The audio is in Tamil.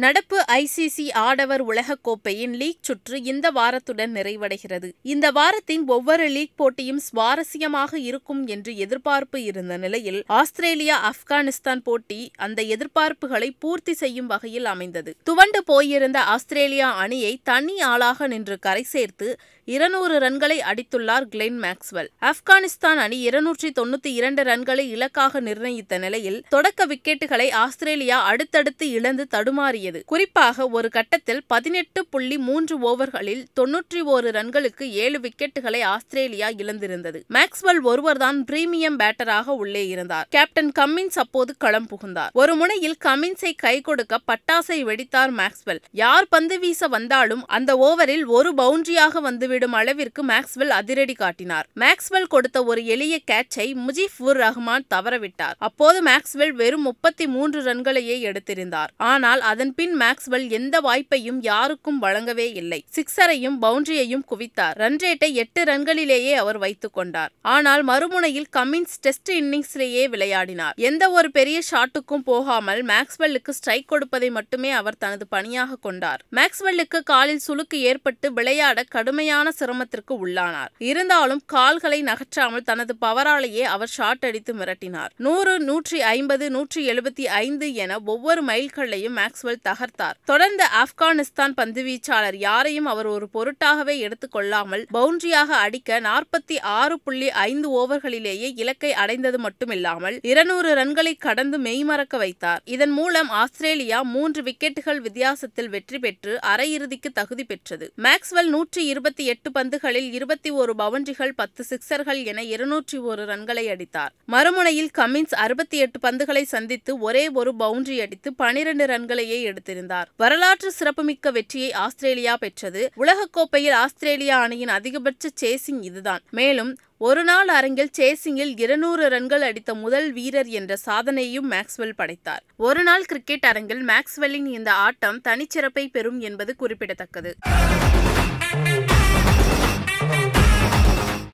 நடப்பு ஐசிசி ஆடவர் உலகக் கோப்பையின் லீக் சுற்று இந்த வாரத்துடன் நிறைவடைகிறது இந்த வாரத்தின் ஒவ்வொரு லீக் போட்டியும் சுவாரஸ்யமாக இருக்கும் என்று எதிர்பார்ப்பு இருந்த நிலையில் ஆஸ்திரேலியா ஆப்கானிஸ்தான் போட்டி அந்த எதிர்பார்ப்புகளை பூர்த்தி செய்யும் வகையில் அமைந்தது துவண்டு போயிருந்த ஆஸ்திரேலியா அணியை தனி ஆளாக நின்று கரை சேர்த்து இருநூறு ரன்களை அடித்துள்ளார் கிளென் மேக்ஸ்வெல் ஆப்கானிஸ்தான் அணி இருநூற்றி தொண்ணூத்தி இரண்டு ரன்களை இலக்காக நிர்ணயித்த நிலையில் தொடக்க விக்கெட்டுகளை ஆஸ்திரேலியா அடுத்தடுத்து இழந்து தடுமாறியது குறிப்பாக ஒரு கட்டத்தில் பதினெட்டு புள்ளி மூன்று ஓவர்களில் தொன்னூற்றி ஓரு ரன்களுக்கு ஏழு விக்கெட்டுகளை ஆஸ்திரேலியா இழந்திருந்தது மேக்ஸ்வெல் ஒருவர்தான் பிரீமியம் பேட்டராக உள்ளே இருந்தார் கேப்டன் கம்மின்ஸ் அப்போது களம் புகுந்தார் ஒரு முனையில் கமின்ஸை கை கொடுக்க பட்டாசை வெடித்தார் மேக்ஸ்வெல் யார் பந்து வீச வந்தாலும் அந்த ஓவரில் ஒரு பவுண்டரியாக வந்துவிடும் அளவிற்கு மேக்ஸ்வெல் அதிரடி காட்டினார் மேக்ஸ்வெல் கொடுத்த ஒரு எளிய கேட்சை முஜிபுர் ரஹ்மான் தவறவிட்டார் அப்போது மேக்ஸ்வெல் வெறும் முப்பத்தி மூன்று ரன்களையே எடுத்திருந்தார் ஆனால் அதன் பின் மேக்ஸ்வெல் எந்த வாய்ப்பையும் யாருக்கும் வழங்கவே இல்லை சிக்ஸரையும் பவுண்டரியையும் குவித்தார் ரன் ரேட்டை எட்டு ரன்களிலேயே அவர் வைத்துக் கொண்டார் ஆனால் மறுமுனையில் கமின்ஸ் டெஸ்ட் இன்னிங்ஸிலேயே விளையாடினார் எந்த ஒரு பெரிய ஷாட்டுக்கும் போகாமல் மேக்ஸ்வெல்லுக்கு ஸ்ட்ரைக் கொடுப்பதை மட்டுமே அவர் தனது பணியாக கொண்டார் மேக்ஸ்வெல்லுக்கு காலில் சுளுக்கு ஏற்பட்டு விளையாட கடுமையான சிரமத்திற்கு உள்ளானார் இருந்தாலும் கால்களை நகற்றாமல் தனது பவராலேயே அவர் ஷாட் அடித்து மிரட்டினார் நூறு நூற்றி ஐம்பது நூற்றி எழுபத்தி ஐந்து என ஒவ்வொரு மைல்கல்லையும் மேக்ஸ்வெல் தகர்த்தார் தொடர்ந்து ஆப்கானிஸ்தான் பந்துவீச்சாளர் யாரையும் அவர் ஒரு பொருட்டாகவே எடுத்துக் கொள்ளாமல் பவுண்டரியாக அடிக்க நாற்பத்தி ஆறு புள்ளி ஐந்து ஓவர்களிலேயே இலக்கை அடைந்தது மட்டுமில்லாமல் இருநூறு ரன்களை கடந்து மெய்மறக்க வைத்தார் இதன் மூலம் ஆஸ்திரேலியா மூன்று விக்கெட்டுகள் வித்தியாசத்தில் வெற்றி பெற்று அரையிறுதிக்கு தகுதி பெற்றது மேக்ஸ்வெல் நூற்றி இருபத்தி எட்டு பந்துகளில் இருபத்தி ஒரு பவுண்டரிகள் பத்து சிக்சர்கள் என இருநூற்றி ஒரு ரன்களை அடித்தார் மறுமுனையில் கமின்ஸ் அறுபத்தி எட்டு பந்துகளை சந்தித்து ஒரே ஒரு பவுண்டரி அடித்து பனிரெண்டு ரன்களையே எடுத்திருந்தார் வரலாற்று சிறப்புமிக்க வெற்றியை ஆஸ்திரேலியா பெற்றது உலகக்கோப்பையில் ஆஸ்திரேலியா அணியின் அதிகபட்ச சேசிங் இதுதான் மேலும் ஒரு நாள் அரங்கில் சேசிங்கில் இருநூறு ரன்கள் அடித்த முதல் வீரர் என்ற சாதனையும் மேக்ஸ்வெல் படைத்தார் ஒரு நாள் கிரிக்கெட் அரங்கில் மேக்ஸ்வெல்லின் இந்த ஆட்டம் தனிச்சிறப்பை பெறும் என்பது குறிப்பிடத்தக்கது